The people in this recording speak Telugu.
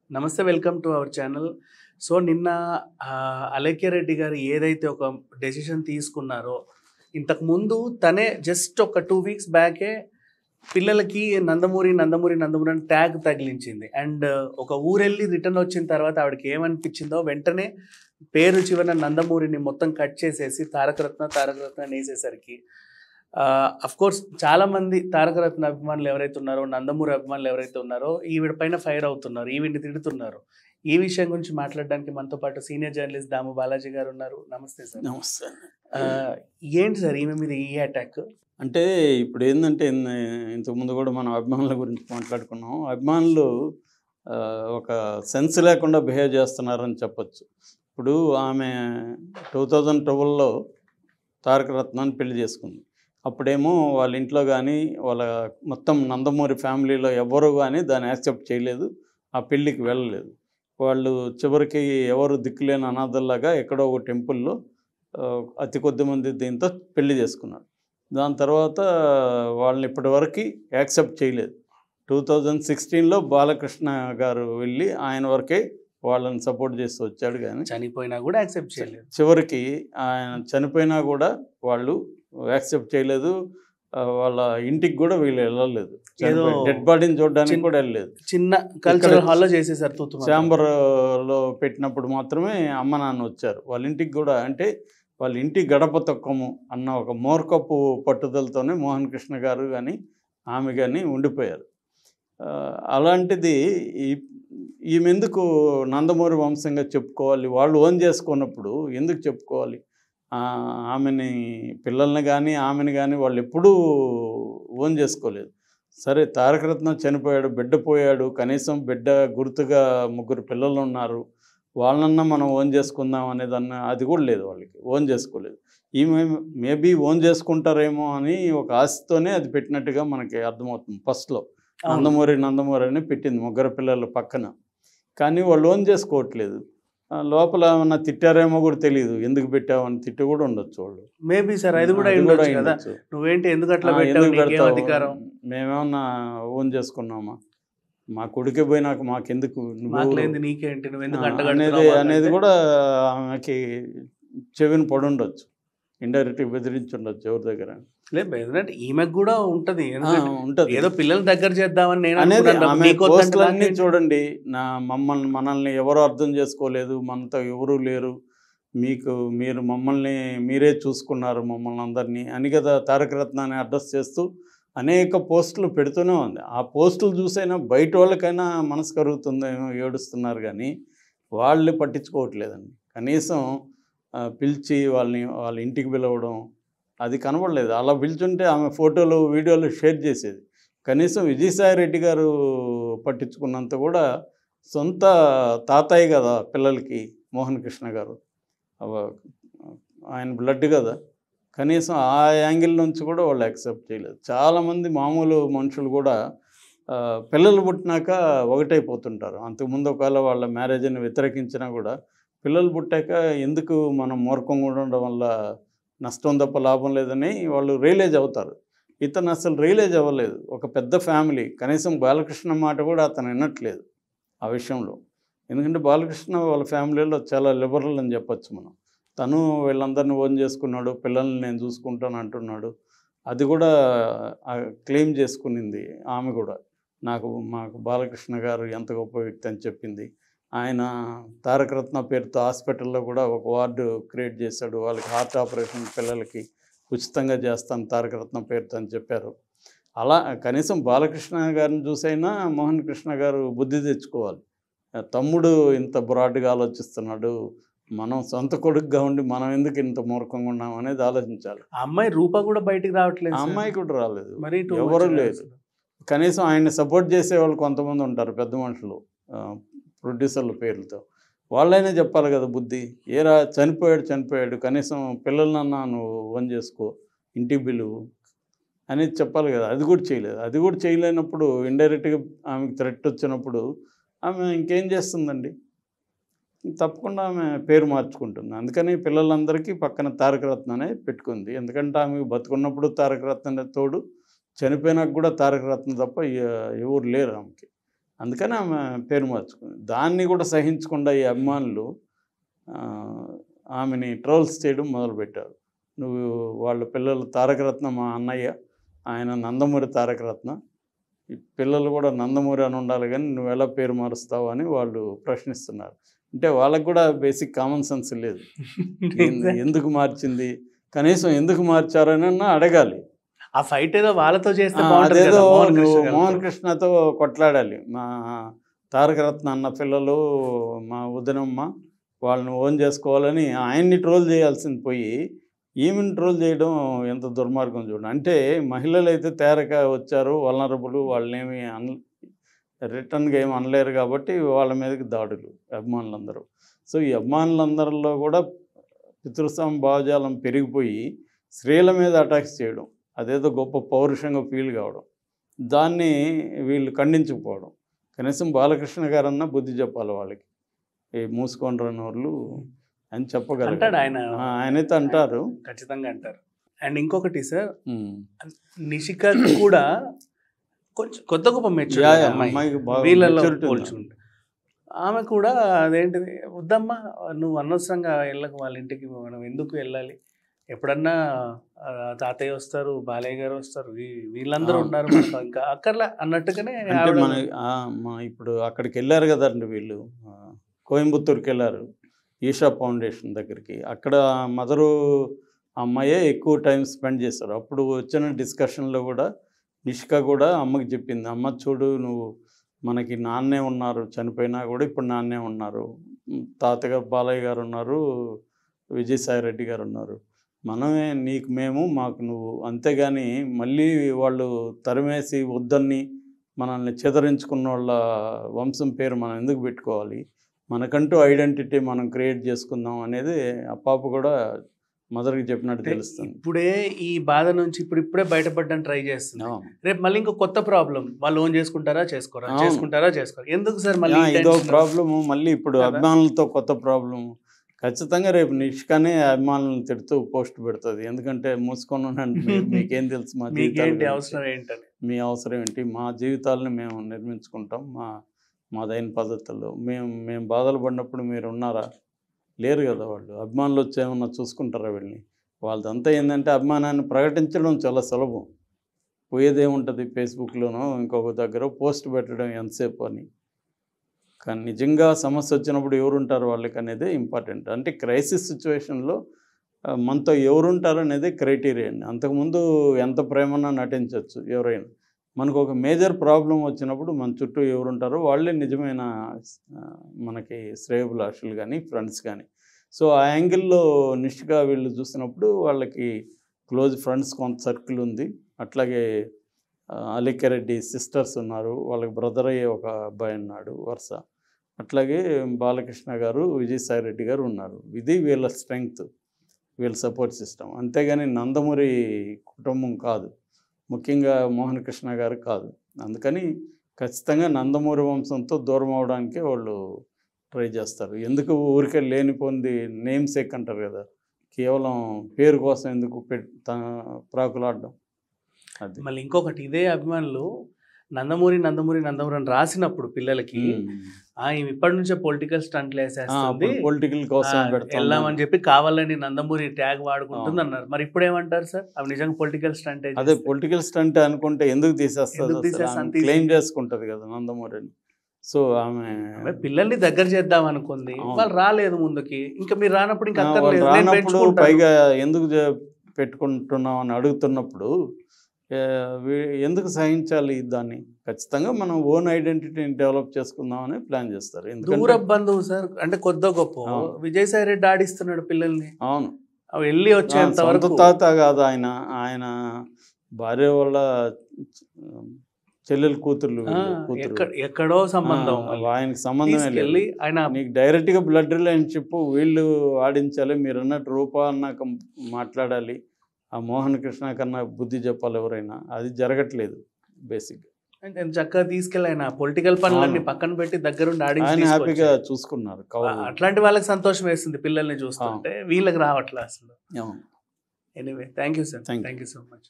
నమస్తే welcome to our channel so నిన్న ఆ, అలేఖ్య రెడ్డి గారు ఏదైతే ఒక డెసిషన్ తీసుకున్నారో ఇంతకు ముందు తనే జస్ట్ ఒక టూ వీక్స్ బ్యాకే పిల్లలకి నందమూరి నందమూరి నందమూరి అని ట్యాగ్ తగిలించింది అండ్ ఒక ఊరెళ్ళి రిటర్న్ వచ్చిన తర్వాత ఆవిడకి ఏమనిపించిందో వెంటనే పేరు చివరన నందమూరిని మొత్తం కట్ చేసేసి తారకరత్న తారకరత్న అని వేసేసరికి అఫ్ కోర్స్ చాలా మంది తారకరత్న అభిమానులు ఎవరైతే ఉన్నారో నందమూరి అభిమానులు ఎవరైతే ఉన్నారో ఈవిడ పైన ఫైర్ అవుతున్నారు ఈవిడ్ని తిడుతున్నారు ఈ విషయం గురించి మాట్లాడడానికి మనతో పాటు సీనియర్ జర్నలిస్ట్ దాము బాలాజీ గారు ఉన్నారు నమస్తే సార్ నమస్తే ఆ, ఏంటి సార్ ఈమె మీద ఈ అటాక్ అంటే ఇప్పుడు ఏంటంటే ఇన్- ఇంతకుముందు కూడా మనం అభిమానుల గురించి మాట్లాడుకున్నాం అభిమానులు ఆ, ఒక సెన్స్ లేకుండా బిహేవ్ చేస్తున్నారని చెప్పొచ్చు ఇప్పుడు ఆమె టూ థౌజండ్ ట్వెల్వ్లో తారక రత్నాన్ని పెళ్లి చేసుకుంది అప్పుడేమో వాళ్ళ ఇంట్లో కానీ వాళ్ళ మొత్తం నందమూరి ఫ్యామిలీలో ఎవ్వరు కానీ దాన్ని యాక్సెప్ట్ చేయలేదు ఆ పెళ్ళికి వెళ్ళలేదు వాళ్ళు చివరికి ఎవరు దిక్కులేని అనాథల్లాగా ఎక్కడో ఒక టెంపుల్లో ఆ, అతి కొద్ది మంది దీంతో పెళ్లి చేసుకున్నారు దాని తర్వాత వాళ్ళని ఇప్పటివరకు యాక్సెప్ట్ చేయలేదు టూ థౌజండ్ సిక్స్టీన్లో బాలకృష్ణ గారు వెళ్ళి ఆయన వరకే వాళ్ళని సపోర్ట్ చేస్తూ వచ్చాడు కానీ చనిపోయినా కూడా యాక్సెప్ట్ చేయలేదు చివరికి ఆయన చనిపోయినా కూడా వాళ్ళు యాక్సెప్ట్ చేయలేదు ఆ, వాళ్ళ ఇంటికి కూడా వీళ్ళు వెళ్ళలేదు ఏదో డెడ్ బాడీని చూడడానికి చిన్న- కూడా వెళ్ళలేదు చిన్న కల్చరల్ హాల్లో చేసేసారు తూతు ఛాంబర్లో పెట్టినప్పుడు మాత్రమే అమ్మ నాన్న వచ్చారు వాళ్ళ ఇంటికి కూడా అంటే వాళ్ళ ఇంటి గడప తొక్కము అన్న ఒక మోర్కప్పు పట్టుదలతోనే మోహన్ కృష్ణ గారు కానీ ఆమె కానీ ఉండిపోయారు ఆ, అలాంటిది ఈ ఈమె ఎందుకు నందమూరి వంశంగా చెప్పుకోవాలి వాళ్ళు ఓన్ చేసుకున్నప్పుడు ఎందుకు చెప్పుకోవాలి ఆ, ఆమెని పిల్లల్ని కానీ ఆమెని కానీ వాళ్ళు ఎప్పుడూ ఓన్ చేసుకోలేదు సరే తారకరత్నం చనిపోయాడు బిడ్డ పోయాడు కనీసం బిడ్డ గుర్తుగా ముగ్గురు పిల్లలు ఉన్నారు వాళ్ళన్నా మనం ఓన్ చేసుకుందాం అనేదన్న అది కూడా లేదు వాళ్ళకి ఓన్ చేసుకోలేదు ఈమె మేబీ ఓన్ చేసుకుంటారేమో అని ఒక ఆశతోనే అది పెట్టినట్టుగా మనకి అర్థమవుతుంది ఫస్ట్లో నందమూరి నందమూరి అని పెట్టింది ముగ్గురు పిల్లల పక్కన కానీ వాళ్ళు ఓన్ చేసుకోవట్లేదు ఆ, లోపల ఏమన్నా తిట్టారేమో కూడా తెలియదు ఎందుకు పెట్టావని తిట్టి కూడా ఉండొచ్చు వాళ్ళు మేబీ సార్ అది కూడా అది ఉండొచ్చు కదా ఉండొచ్చు. నువ్వేంటి ఎందుకు అట్లా ఆ, పెట్టావు ఎందుకు నీకేం పెడతావు? అధికారం మేమేమన్నా ఓన్ చేసుకున్నామా మా కొడుకే పోయినాక మాకెందుకు నువ్వు- మాకు లేనిది నీకేంటి నువ్వు ఎందుకు ఆ, అంటగడుతున్నావు అనేది మాకంటే? అనేది కూడా ఆమెకి చెవిని పడుండొచ్చు ఇండైరెక్ట్ బెదిరించి ఉండొచ్చు ఎవరి దగ్గర లేదు ఎందుకంటే ఈమెకు కూడా ఉంటది ఆ, ఎందుకంటే ఉంటది ఏదో పిల్లల దగ్గర చేద్దామని నేను అనేది అనుకున్నాను. ఆమె నీకు వద్దంటే పోస్టులన్నీ నాకేంటి? చూడండి నా మమ్మల్ని మనల్ని ఎవరు అర్థం చేసుకోలేదు మనతో ఎవరు లేరు మీకు మీరు మమ్మల్ని మీరే చూసుకున్నారు మమ్మల్ని అందరినీ అని కదా తారక రత్నాన్ని అడ్రస్ చేస్తూ అనేక పోస్టులు పెడుతూనే ఉంది ఆ పోస్టులు చూసైనా బయట వాళ్ళకైనా మనసు కరుగుతుందేమో ఏడుస్తున్నారు కానీ వాళ్ళు పట్టించుకోవట్లేదండి కనీసం ఆ, పిలిచి వాళ్ళని వాళ్ళ ఇంటికి పిలవడం అది కనబడలేదు అలా పిలుచుంటే ఆమె ఫోటోలు వీడియోలు షేర్ చేసేది కనీసం విజయసాయి రెడ్డి గారు పట్టించుకున్నంత కూడా సొంత తాతయ్య కదా పిల్లలకి మోహన్ కృష్ణ గారు అవ- ఆయన బ్లడ్ కదా కనీసం ఆ యాంగిల్ నుంచి కూడా వాళ్ళు యాక్సెప్ట్ చేయలేదు చాలామంది మామూలు మనుషులు కూడా ఆ, పిల్లలు పుట్టినాక ఒకటైపోతుంటారు అంతకుముందు ఒకవేళ వాళ్ళ మ్యారేజ్ని వ్యతిరేకించినా కూడా పిల్లలు పుట్టాక ఎందుకు మనం మూర్ఖంగా ఉండడం వల్ల నష్టం తప్ప లాభం లేదని వాళ్ళు రియలైజ్ అవుతారు ఇతను అసలు రియలైజ్ అవ్వలేదు ఒక పెద్ద ఫ్యామిలీ కనీసం బాలకృష్ణ మాట కూడా అతను వినట్లేదు ఆ విషయంలో ఎందుకంటే బాలకృష్ణ వాళ్ళ ఫ్యామిలీలో చాలా లిబరల్ అని చెప్పొచ్చు మనం తను వీళ్ళందరినీ ఓన్ చేసుకున్నాడు పిల్లల్ని నేను చూసుకుంటాను అంటున్నాడు అది కూడా క్లెయిమ్ చేసుకునింది ఆమె కూడా నాకు మాకు బాలకృష్ణ గారు ఎంత గొప్ప వ్యక్తి అని చెప్పింది ఆయన తారకరత్న పేరుతో హాస్పిటల్లో కూడా ఒక వార్డు క్రియేట్ చేశాడు వాళ్ళకి హార్ట్ ఆపరేషన్ పిల్లలకి ఉచితంగా చేస్తాను తారకరత్న పేరుతో అని చెప్పారు అలా కనీసం బాలకృష్ణ గారిని చూసైనా మోహన్ కృష్ణ గారు బుద్ధి తెచ్చుకోవాలి ఆ తమ్ముడు ఇంత బ్రాడ్గా ఆలోచిస్తున్నాడు మనం సొంత కొడుకుగా ఉండి మనం ఎందుకు ఇంత మూర్ఖంగా ఉన్నాం అనేది ఆలోచించాలి ఆ అమ్మాయి రూప కూడా బయటికి రావట్లేదు ఆ సార్. అమ్మాయి కూడా రాలేదు మరీ too ఎవరు much లేరు అసలు. కనీసం ఆయన్ని సపోర్ట్ చేసే వాళ్ళు కొంతమంది ఉంటారు పెద్ద మనుషులు ఆ, ప్రొడ్యూసర్ల పేర్లతో వాళ్ళైనా చెప్పాలి కదా బుద్ధి ఏరా చనిపోయాడు చనిపోయాడు కనీసం పిల్లలన్నా నువ్వు ఓన్ చేసుకో ఇంటికి పిలువు అనేది చెప్పాలి కదా అది కూడా చేయలేదు అది కూడా చేయలేనప్పుడు ఇండైరెక్ట్గా ఆమెకు థ్రెట్ వచ్చినప్పుడు ఆమె ఇంకేం చేస్తుందండి తప్పకుండా ఆమె పేరు మార్చుకుంటుంది అందుకని పిల్లలందరికీ పక్కన తారకరత్ననే పెట్టుకుంది ఎందుకంటే ఆమె బతుకున్నప్పుడు తారకరత్న తోడు చనిపోయినాక కూడా తారకరత్న తప్ప ఎ- ఎవరు లేరు ఆమెకి అందుకని ఆమె పేరు మార్చుకుంది దాన్ని కూడా సహించకుండా ఈ అభిమానులు ఆ, ఆమెని ట్రోల్స్ చేయడం మొదలుపెట్టారు నువ్వు వాళ్ళ పిల్లలు తారకరత్న మా అన్నయ్య ఆయన నందమూరి తారకరత్న ఈ పిల్లలు కూడా నందమూరి అని ఉండాలి కానీ నువ్వు ఎలా పేరు మారుస్తావు అని వాళ్ళు ప్రశ్నిస్తున్నారు అంటే వాళ్ళకు కూడా బేసిక్ కామన్ సెన్స్ లేదు ఎందు- ఎందుకు మార్చింది కనీసం ఎందుకు మార్చారని అన్నా అడగాలి ఆ ఫైట్ ఏదో వాళ్ళతో చేస్తే ఆ, బాగుంటుంది అదేదో కదా, మోహన్ నువ్వు కృష్ణ గారితో. మోహన్ కృష్ణతో కొట్లాడాలి మా తారకరత్న అన్న పిల్లలు మా ఉదనమ్మ వాళ్ళని ఓన్ చేసుకోవాలని ఆయన్ని ట్రోల్ చేయాల్సింది పోయి ఈమెను ట్రోల్ చేయడం ఎంత దుర్మార్గం చూడండి అంటే మహిళలు అయితే తేరక వచ్చారు వలనరబుల్ వాళ్ళనేమి అన్ రిటర్న్గా ఏమి అనలేరు కాబట్టి వాళ్ళ మీదకి దాడులు అభిమానులందరూ సో ఈ అభిమానులందరిలో కూడా పితృస్వామ భావజాలం పెరిగిపోయి స్త్రీల మీద అటాక్స్ చేయడం అదేదో గొప్ప పౌరుషంగా ఫీల్ కావడం దాన్ని వీళ్ళు ఖండించకపోవడం కనీసం బాలకృష్ణ గారన్నా బుద్ధి చెప్పాలి వాళ్ళకి ఈ మూసుకొని రాని వాళ్ళు అని చెప్పగలరు అంటాడు ఆయన ఆ, ఆయనైతే అంటారు ఖచ్చితంగా అంటారు అండ్ ఇంకొకటి సార్ ఉమ్. నిషిక కూడా కొంచెం కొత్త గొప్ప మెచ్యూర్ యా, యా, అమ్మాయి అమ్మాయికి బాగా వీళ్ళలో maturity ఉంది. పోల్చుకుంటే ఆమె కూడా అదేంటిది వద్దమ్మా నువ్వు అనవసరంగా వెళ్ళకు వాళ్ళ ఇంటికి మనం ఎందుకు వెళ్ళాలి ఎప్పుడన్నా ఆ, తాతయ్య వస్తారు బాలయ్య గారు వస్తారు వీ- వీళ్ళందరూ అవును. ఉన్నారు మనకు ఇంకా అక్కర్లే అన్నట్టుగానే అంటే ఆవిడ- మన ఆ, మా ఇప్పుడు అక్కడికి వెళ్ళారు కదండి వీళ్ళు ఆ, కోయంబత్తూరుకి వెళ్ళారు ఈషా ఫౌండేషన్ దగ్గరికి అక్కడ మదరు అమ్మాయే ఎక్కువ టైం స్పెండ్ చేశారు అప్పుడు వచ్చిన డిస్కషన్లో కూడా నిష్క కూడా అమ్మకి చెప్పింది అమ్మ చూడు నువ్వు మనకి నాన్నే ఉన్నారు చనిపోయినా కూడా ఇప్పుడు నాన్నే ఉన్నారు ఉమ్, తాతగారు బాలయ్య గారు ఉన్నారు విజయసాయి రెడ్డి గారు ఉన్నారు మనమే నీకు మేము మాకు నువ్వు అంతేగాని మళ్ళీ వాళ్ళు తరిమేసి వద్దని మనల్ని చెదరించుకున్న వాళ్ళ వంశం పేరు మనం ఎందుకు పెట్టుకోవాలి మనకంటూ ఐడెంటిటీ మనం క్రియేట్ చేసుకుందాం అనేది ఆ పాప కూడా మదర్కి చెప్పినట్టు అంటే తెలుస్తుంది ఇప్పుడే ఈ బాధ నుంచి ఇప్పుడు ఇప్పుడే బయటపడడానికి ట్రై చేస్తుంది అవును. రేపు మళ్ళీ ఇంకో కొత్త ప్రాబ్లం వాళ్ళు ఓన్ చేసుకుంటారా చేసుకోరా అవును. చేసుకుంటారా చేసుకోరా ఎందుకు సార్ మళ్ళీ యా, ఈ ఇదో tension? ప్రాబ్లము మళ్ళీ ఇప్పుడు కదా? అభిమానులతో కొత్త ప్రాబ్లం ఖచ్చితంగా రేపు నిష్కానే అభిమానులను తిడుతూ పోస్ట్ పెడుతుంది ఎందుకంటే మూసుకొని ఉండండి మీరు- మీకేం తెలుసు మా జీవితాల మీకేంటి గురించి. అవసరం ఏంటని మీ అవసరం ఏంటి మా జీవితాలను మేము నిర్మించుకుంటాం మా మాదైన పద్ధతుల్లో మేము మేము బాధలు పడినప్పుడు మీరు ఉన్నారా లేరు కదా వాళ్ళు అభిమానులు వచ్చి ఏమన్నా చూసుకుంటారా వీళ్ళని వాళ్ళదంతా ఏంటంటే అభిమానాన్ని ప్రకటించడం చాలా సులభం పోయేది ఏముంటుంది ఫేస్బుక్లోనో ఇంకొక దగ్గర పోస్ట్ పెట్టడం ఎంతసేపు అని కానీ నిజంగా సమస్య వచ్చినప్పుడు ఎవరు ఉంటారు వాళ్ళకి అనేది ఇంపార్టెంట్ అంటే క్రైసిస్ సిచ్యువేషన్లో మనతో ఎవరు ఉంటారు అనేది క్రైటీరియా అండి అంతకుముందు ఎంత ప్రేమన్నా నటించవచ్చు ఎవరైనా మనకు ఒక మేజర్ ప్రాబ్లం వచ్చినప్పుడు మన చుట్టూ ఎవరు ఉంటారో వాళ్ళే నిజమైన ఆ, మనకి శ్రేయభిలాషులు కానీ ఫ్రెండ్స్ కానీ సో ఆ యాంగిల్లో నిష్గా వీళ్ళు చూసినప్పుడు వాళ్ళకి క్లోజ్ ఫ్రెండ్స్ కొంత సర్కిల్ ఉంది అట్లాగే ఆ, అలిక్యారెడ్డి సిస్టర్స్ ఉన్నారు వాళ్ళకి బ్రదర్ అయ్యే ఒక అబ్బాయి ఉన్నాడు వరుస అట్లాగే బాలకృష్ణ గారు విజయసాయి రెడ్డి గారు ఉన్నారు ఇది వీళ్ళ స్ట్రెంగ్త్ వీళ్ళ సపోర్ట్ సిస్టమ్ అంతేగాని నందమూరి కుటుంబం కాదు ముఖ్యంగా మోహన్ కృష్ణ గారు కాదు అందుకని ఖచ్చితంగా నందమూరి వంశంతో దూరం అవడానికే వాళ్ళు ట్రై చేస్తారు ఎందుకు ఊరికే లేనిపోంది నేమ్ సేక్ అంటారు కదా కేవలం పేరు కోసం ఎందుకు పెట్ త- ప్రాకులాడడం అది మళ్ళీ ఇంకొకటి ఇదే అభిమానులు నందమూరి నందమూరి నందమూరి అని రాసినప్పుడు పిల్లలకి ఆ ఈమె ఇప్పటి నుంచే పొలిటికల్ స్టంట్లు వేసేస్తుంది పొలిటికల్ కోసం ఆ, పెడతాం వెళ్దామని చెప్పి కావాలని నందమూరి ట్యాగ్ వాడుకుంటుంది అన్నారు మరి ఇప్పుడు ఏమంటారు సార్ అవి నిజంగా పొలిటికల్ స్టంట్ అదే పొలిటికల్ స్టంట్ అనుకుంటే ఎందుకు తీసేస్తుంది ఎందుకు తీసేస్తాను? క్లెయిమ్ చేసుకుంటది కదా నందమూరిని సో ఆమె పిల్లల్ని దగ్గర చేద్దాం అనుకుంది అవును. వాళ్ళు రాలేదు ముందుకి ఇంకా మీరు రానప్పుడు ఇంకా ఆ, వాళ్ళు అక్కర్లేదు నేను రానప్పుడు పెంచుకుంటాను. పైగా ఎందుకు చే- పెట్టుకుంటున్నాం అని అడుగుతున్నప్పుడు ఏ, వీ- ఎందుకు సహించాలి దాన్ని ఖచ్చితంగా మనం ఓన్ ఐడెంటిటీని డెవలప్ చేసుకుందామని ప్లాన్ చేస్తారు దూర ఎందుకంటే బంధువు సార్ అంటే కొద్ద గొప్ప అవును. విజయసాయి రెడ్డి ఆడిస్తున్నాడు పిల్లల్ని అవును అవి వెళ్ళి ఆ, వచ్చేంత సొంత వరకు తాత కాదు ఆయన ఆయన భార్య వాళ్ళ చెల్లెలు కూతుర్లు ఆ, వీళ్ళు, కూతురు ఎక్కడ ఎక్కడో సంబంధం ఆ, మళ్ళీ. ఆయనకి సంబంధమే లేదు తీసుకెళ్ళి ఆయన నీకు డైరెక్ట్గా బ్లడ్ రిలేషన్షిప్ వీళ్ళు ఆడించాలి మీరు అన్నట్టు రూపా అన్నాక మాట్లాడాలి ఆ మోహన్ కృష్ణ కన్నా బుద్ధి చెప్పాలి ఎవరైనా అది జరగట్లేదు బేసిక్ అంటే చక్కగా తీసుకెళ్ళి ఆయన పొలిటికల్ పనులన్నీ అవును. పక్కన పెట్టి దగ్గరుండి ఆడించి ఆయన హ్యాపీగా తీసుకొచ్చారు. చూసుకున్నారు ఆ, కవర్ అట్లాంటి వాళ్ళకి సంతోషం వేస్తుంది పిల్లల్ని చూస్తుంటే వీళ్ళకి రావట్లే అసలు anyway thank you sir Thank you. Thank you so much